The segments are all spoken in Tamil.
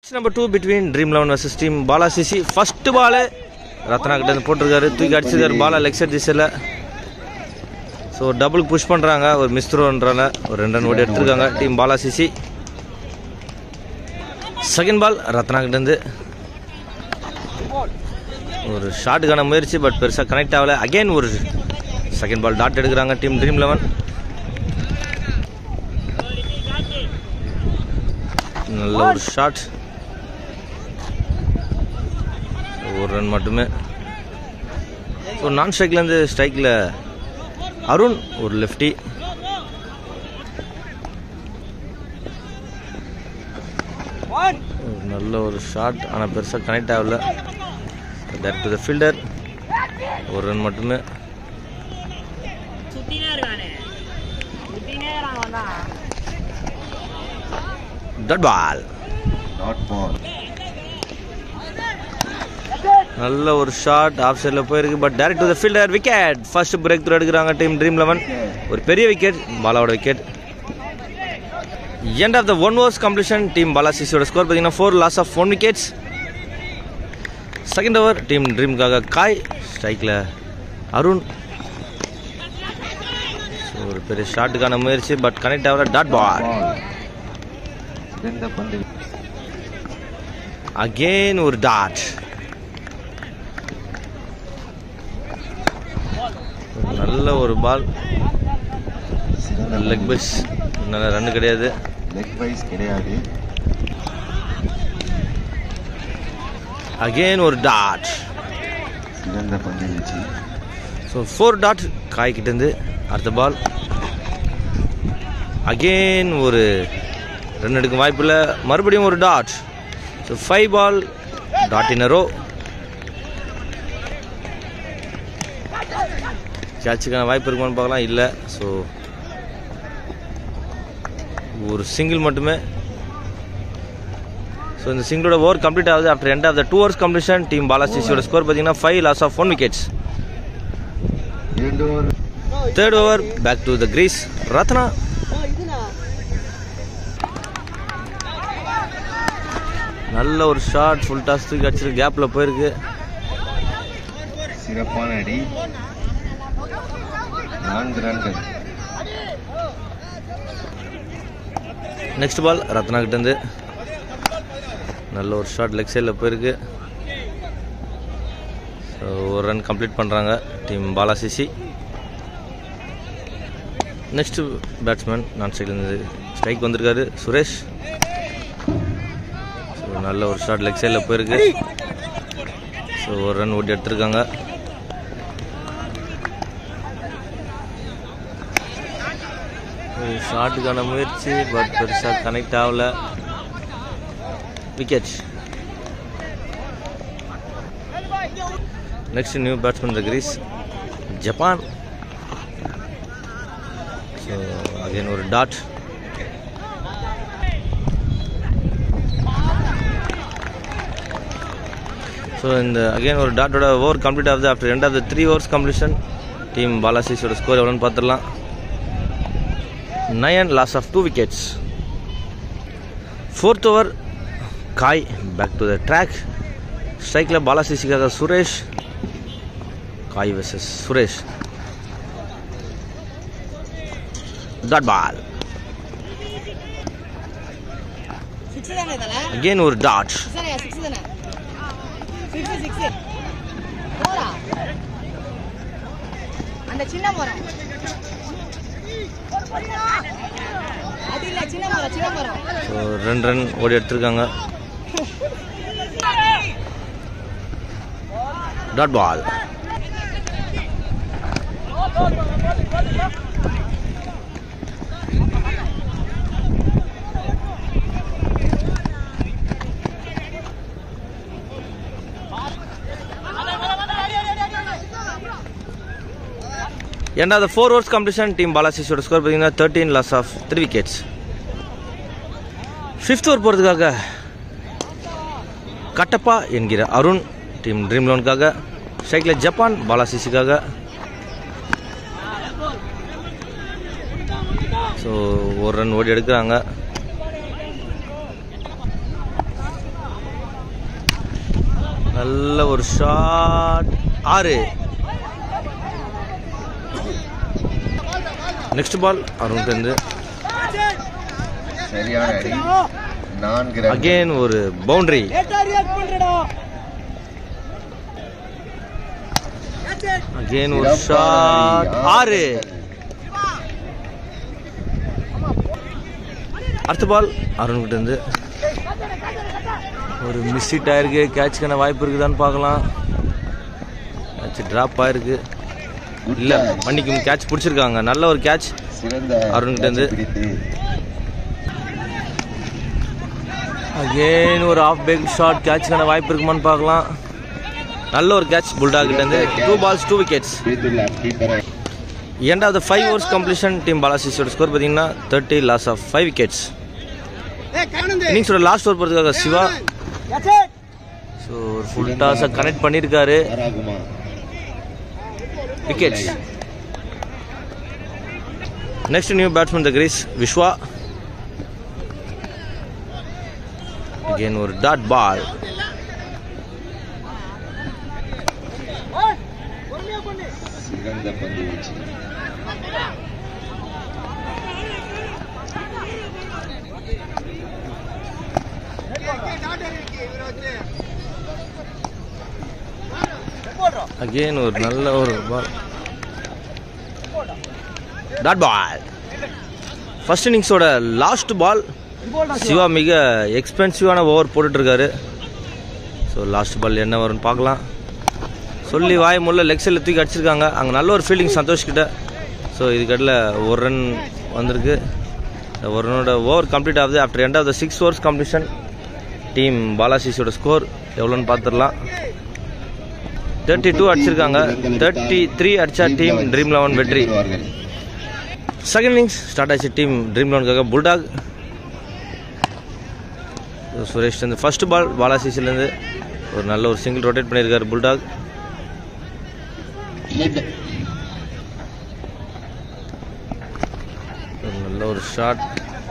Number two between dream eleven versus team Bala CC first ball Ratna கிட்ட இருந்து போட்டிருக்காரு தூக்கி அடிச்சிருக்காரு பாலா லெக் சைட் திசையில் ஸோ டபுள் புஷ் பண்ணுறாங்க ஒரு மிஸ் த்ரோன்றாங்க ஒரு ரெண்டு ரன் ஓடி எடுத்திருக்காங்க team Bala CC second ball Ratna கிட்ட இருந்து ஒரு ஷாட்டுக்கான முயற்சி பட் பெருசாக கனெக்ட் ஆகல அகைன் ஒரு செகண்ட் பால் டாட் எடுக்கிறாங்க டீம் ட்ரீம் லெவன் நல்ல ஒரு ஷாட் ஒரு ரன் மட்டுமே ஸோ நான் ஸ்ட்ரைக்லேருந்து ஸ்ட்ரைக்கில் அருண் ஒரு லெஃப்டி நல்ல ஒரு ஷாட் ஆனால் பெருசாக கனெக்ட் ஆகல டேரக்ட் டு த ஃபீல்டர் ஒரு ரன் மட்டுமே சுத்தினே இருக்கானே சுத்தினே இருக்கான் வந்தான் டட் பால் டாட் பால் நல்ல ஒரு ஷாட் ஆஃப் சைடில் போயிருக்கு but direct to the fielder wicket first breakthrough எடுக்கிறாங்க டீம் ட்ரீம் லெவன் ஒரு பெரிய விக்கெட் பாலாவோட wicket end of the one overs completion team Bala சிசியோட ஸ்கோர் பார்த்தீங்கன்னா four loss of one wickets second over team ட்ரீம்காக காய் ஸ்ட்ரைக்கில் அருண் So, ஒரு பெரிய ஷாட்டுக்கான முயற்சி பட் கனெக்ட் ஆகல டாட் பால் பால் சிறந்த பந்து அகெயின் ஒரு டாட் நல்ல ஒரு பால் சிறந்த லெக் பைஸ் நல்ல ரன் கிடையாது லெக் வைஸ் கிடையாது அகெயின் ஒரு டாட் சிறந்த பந்து வீச்சு ஸோ ஃபோர் டாட் காய்கிட்டேருந்து அடுத்த பால் அகெயின் ஒரு ரன் எடுக்கும் வாய்ப்பில்லை மறுபடியும் ஒரு dot so five ball dot in row கேட்சுக்கான வாய்ப்பு இருக்குமான்னு பார்க்கலாம் இல்லை ஸோ ஒரு சிங்கிள் மட்டுமே ஸோ இந்த சிங்கிளோட ஓவர் கம்ப்ளீட் ஆகுது after end of the two overs completion team பாலாசிசியோட ஸ்கோர் பார்த்தீங்கன்னா five loss of one wickets இரண்டு over third over back to the crease Ratna நல்ல ஒரு ஷாட் ஃபுல் டாஸ் தூக்கி அடிச்சிருக்கு கேப்பில் போயிருக்கு சிறப்பான அடி நான்கு ரன்கள் நெக்ஸ்ட் பால் ரத்னா கிட்டேருந்து நல்ல ஒரு ஷாட் லெக் சைடில் போயிருக்கு ஸோ ஒரு ரன் கம்ப்ளீட் பண்ணுறாங்க team Bala CC next batsman நான் சைட்லேருந்து ஸ்ட்ரைக் வந்திருக்காரு சுரேஷ் ஸோ நல்ல ஒரு ஷாட் லெக் சைடில் போயிருக்கு ஸோ ஒரு ரன் ஓட்டி எடுத்திருக்காங்க ஷாட்டுக்கான முயற்சி பட் பெருசாக கனெக்ட் ஆகல wicket next new batsman the crease Japan so again ஒரு டாட் ஸோ இந்த அகைன் ஒரு டாட்டோட ஓவர் கம்ப்ளீட் ஆகுது after end of the three overs completion team பாலாசிஸோட ஸ்கோர் எவ்வளோன்னு பார்த்துடலாம் nine loss of two wickets fourth over காய் பேக் டு த ட்ராக் ஸ்ட்ரைக்கில் பாலாசிசிக்காக சுரேஷ் காய் versus Suresh dot ball six தானே தல அகெயின் ஒரு டாட் சிக்ஸ் தானே சிக்ஸ் தானே சிக்ஸ் சிக்ஸ் போடா அந்த சின்ன மரம் அது இல்ல சின்ன மரம் சின்ன மரம் ஸோ ரெண்டு ரன் ஓடி எடுத்திருக்காங்க dot ball end of the four overs completion team பாலாசிஸோட ஸ்கோர் பார்த்தீங்கன்னா thirteen loss of three wickets fifth over போகிறதுக்காக கட்டப்பா என்கிற அருண் டீம் ட்ரீம் லோனுக்காக ஸ்ட்ரைக்கில் ஜப்பான் பாலாசிசிக்காக ஸோ ஒரு ரன் ஓடி எடுக்கிறாங்க நல்ல ஒரு ஷாட் ஆறு நெக்ஸ்ட் பால் அருண்கிட்டேருந்து சரியான அடி நான்கு ரன் அகெயின் ஒரு பவுண்டரி லேட்டா ரியாக்ட் பண்றடா அகெயின் ஒரு ஷாட் ஆறு அடுத்த பால் அருண்கிட்ட இருந்து ஒரு மிஸ் ஹிட் ஆயிருக்கு கேட்ச்க்கான வாய்ப்பு இருக்குதான்னு பார்க்கலாம் கேட்ச் ட்ராப் ஆயிருக்கு இல்ல மன்னிக்கும் கேட்ச் பிடிச்சிருக்காங்க நல்ல ஒரு கேட்ச் சிறந்த அருண்கிட்ட இருந்து. catch பிடித்து அகெயின் ஒரு ஆஃப் பேக் ஷாட் கேட்ச்க்கான வாய்ப்பு இருக்குமான்னு பார்க்கலாம் நல்ல ஒரு கேட்ச் புல்டாக் கிட்ட இருந்து டூ பால்ஸ் டூ விக்கெட்ஸ் பிடித்துள்ளார் கீப்பரை end of the five overs completion team பாலாசிஸோட ஸ்கோர் பார்த்தீங்கன்னா thirty loss of five wickets ஏய் காணந்தே இன்னிங்ஸோட லாஸ்ட் ஓவர் போகிறதுக்காக சிவா கச்சே ஸோ ஒரு ஃபுல் டாஸை கனெக்ட் பண்ணியிருக்காரு ஆராகுமா wickets next new batsman the crease Viswa again ஒரு டாட் பால் பொறுமையா பண்ணு சிறந்த பந்து வீச்சு அகெயின் ஒரு நல்ல ஒரு பால் டாட் பால் ஃபர்ஸ்ட் இன்னிங்ஸோட லாஸ்ட் பால் சிவா மிக எக்ஸ்பென்சிவான ஓவர் போட்டுட்ருக்காரு ஸோ லாஸ்ட் பால் என்ன வரும்னு பார்க்கலாம் சொல்லி வாய் முள்ள லெக் சைடில் தூக்கி அடிச்சிருக்காங்க அங்கே நல்ல ஒரு ஃபீல்டிங் சந்தோஷ் கிட்ட ஸோ இதுக்கடையில் ஒரு ரன் வந்திருக்கு இந்த ஒரு ரனோட ஓவர் கம்ப்ளீட் ஆகுது after end of the six overs completion team பாலாசிஸோட ஸ்கோர் எவ்வளோன்னு பார்த்துடலாம் தேர்ட்டி டூ அடிச்சிருக்காங்க தேர்ட்டி த்ரீ அடிச்சா டீம் ட்ரீம் லெவன் வெற்றி பெறுவார்கள். செகண்ட் இன்னிங்ஸ் ஸ்டார்ட் ஆச்சு டீம் ட்ரீம் லெவனுக்காக புல்டாக் சுரேஷ் வந்து ஃபர்ஸ்ட் பால் பாலாசிஸ்லேருந்து ஒரு நல்ல ஒரு சிங்கிள் ரொட்டேட் பண்ணியிருக்காரு புல்டாக் Head. ஒரு நல்ல ஒரு ஷாட்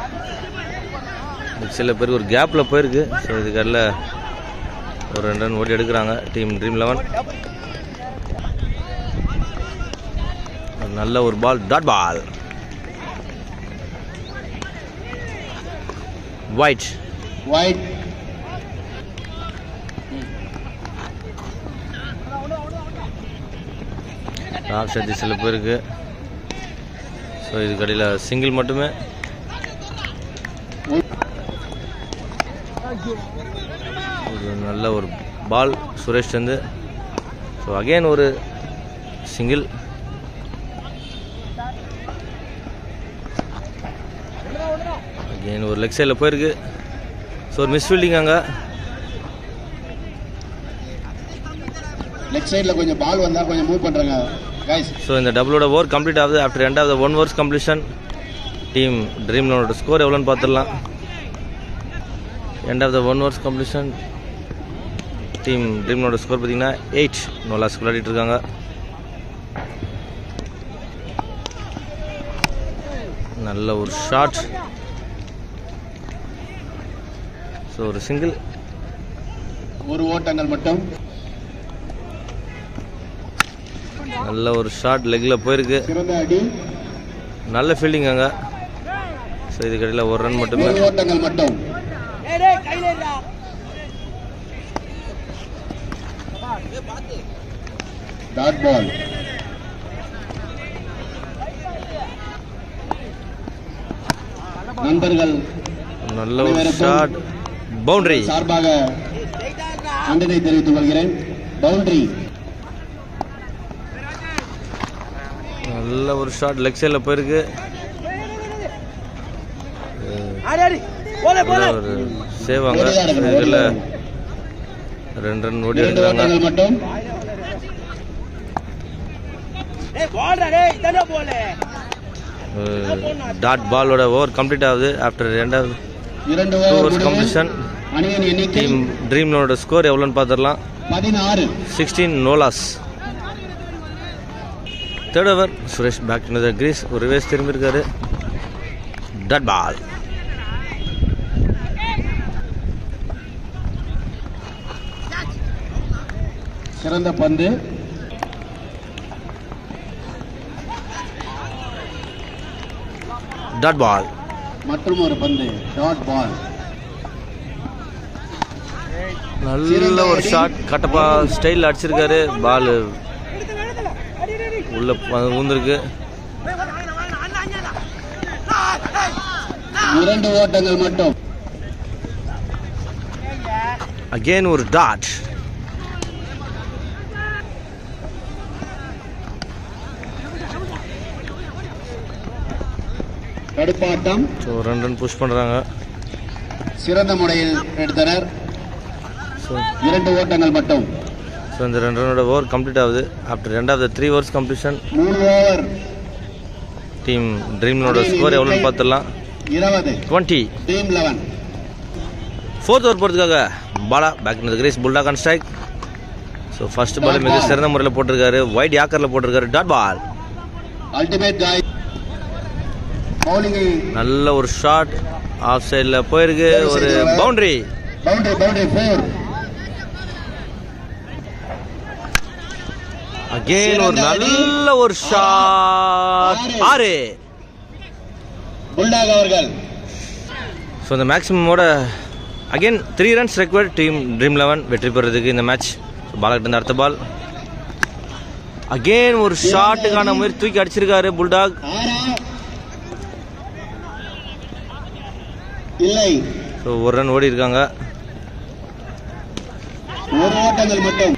சில பேருக்கு ஒரு கேப்பில் போயிருக்கு ஸோ இதுக்கடல ஒரு ரெண்டு ரன் ஓடி எடுக்கிறாங்க டீம் ட்ரீம் லெவன் ஒரு நல்ல ஒரு ball dot ball wide Wide. Off சர்ஜி சில பேருக்கு ஸோ இதுக்கடையில் சிங்கிள் மட்டுமே ஒரு நல்ல ஒரு பால் சுரேஷ் வந்து ஸோ அகைன் ஒரு சிங்கிள் அகைன் ஒரு லெக் சைடில் போயிருக்கு ஸோ ஒரு மிஸ் ஃபீல்டிங் அங்கே லெஃப்ட் சைடில் கொஞ்சம் பால் வந்தால் கொஞ்சம் மூவ் பண்ணுறாங்க கைஸ் ஸோ இந்த டபுளோட ஓவர் கம்ப்ளீட் ஆகுது after end of the one overs completion team dream லோனோட ஸ்கோர் எவ்வளோன்னு பார்த்துடலாம் end of the one overs completion team dream லோனோட ஸ்கோர் பார்த்தீங்கன்னா எயிட் நோலாஸ் விளையாடிட்டு இருக்காங்க நல்ல ஒரு ஷாட் ஸோ ஒரு சிங்கிள் ஒரு ஓட்டங்கள் மட்டும் நல்ல ஒரு ஷாட் லெக்கில் போயிருக்கு சிறந்த அடி நல்ல ஃபீல்டிங் அங்கே ஸோ இதுக்கடையில் ஒரு ரன் மட்டுமே ஒரு ஓட்டங்கள் மட்டும் ஏய் டேய் கையில இருடா டாட் பால் நண்பர்கள் நல்ல ஒரு ஷாட் பவுண்டரி சார்பாக ஸ்ட்ரைட்டா இருடா நன்றினை தெரிவித்துக் கொள்கிறேன் பவுண்டரி நல்ல ஒரு ஷாட் லெக் சைடில் போயிருக்கு ஆடி ஆடி போலே நல்ல போலே ஒரு சேவ் அங்கே இதில் ரெண்டு ரன் ஓடி இரண்டு எடுக்கிறாங்க ஓட்டங்கள் மட்டும் டேய் போடுடா டேய் இதானே போலே டாட் பாலோட ஓவர் கம்ப்ளீட் ஆகுது ஆஃப்டர் எண்ட் ஆஃப் இரண்டு டூ ஓவர் ஓவர்ஸ் முடிவு. கம்ப்ளீஷன் அணியின் எண்ணிக்கை டீம் ட்ரீம் லோனோட ஸ்கோர் எவ்வளோன்னு பார்த்துடலாம் பதினாறு sixteen no loss third over Suresh back to the crease ஒரு வேஸ் திரும்பியிருக்காரு டாட் பால் சிறந்த பந்து டாட் பால் மற்றும் ஒரு பந்து டாட் பால் நல்ல ஒரு ஷாட் கட்டப்பா ஸ்டைல் அடிச்சிருக்காரு பால் உள்ள ப- ஊந்திருக்கு இரண்டு ஓட்டங்கள் மட்டும் அகெயின் ஒரு டாட் தடுப்பாட்டம் ஸோ ரெண்டு ரன் புஷ் பண்ணுறாங்க சிறந்த முறையில் எடுத்தனர் ஸோ இரண்டு ஓட்டங்கள் மட்டும் ஸோ இந்த ரெண்டு ரனோட ஓவர் கம்ப்ளீட் ஆகுது after end of the three overs completion மூணு ஓவர் டீம் ட்ரீம்னோட ஸ்கோர் எவ்வளோன்னு பார்த்துடலாம் இருபது twenty team eleven fourth over போகிறதுக்காக பாலா பேக் இந்த crease bulldog and strike so first ball மிக சிறந்த முறையில் போட்டிருக்காரு ஒயிட் யாக்கரில் போட்டிருக்காரு டாட் பால் அல்டிமேட் காய் பவுலிங்கை நல்ல ஒரு ஷாட் ஆஃப் சைடில் போயிருக்கு ஒரு boundary boundary boundary four again ஒரு நல்ல ஒரு ஷாட் ஆறு புல்டாக் அவர்கள் ஸோ இந்த மேக்ஸிமமோட again three runs required team dream eleven வெற்றி பெறதுக்கு இந்த மேட்ச் பாலகிட்ட இருந்த அடுத்த பால் அகெயின் ஒரு ஷாட்டுக்கான முயற்சி தூக்கி அடிச்சிருக்காரு புல்டாக் ஆறா இல்லை ஸோ ஒரு ரன் ஓடி இருக்காங்க ஒரு ஓட்டங்கள் மட்டும்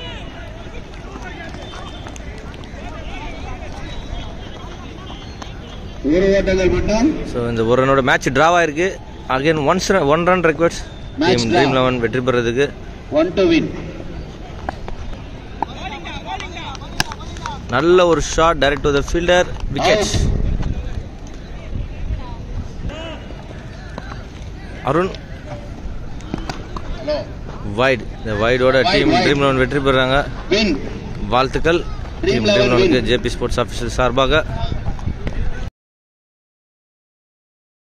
ஒரு ஓட்டங்கள் மட்டும் ஸோ இந்த ஒரு ரனோட மேட்ச் டிராவ் ஆயிருக்கு again once one run required Match team draw. Dream eleven வெற்றி பெறதுக்கு ஒன் டு வின் நல்ல ஒரு shot direct to the fielder wicket Arun hello wide இந்த வைடோட Wide, team wide. Dream eleven வெற்றி பெறாங்க வின் வாழ்த்துக்கள் Dream டீம் Eleven ட்ரீம் லெவனுக்கு win. ஜேபி ஸ்போர்ட்ஸ் ஆஃபீஸர் சார்பாக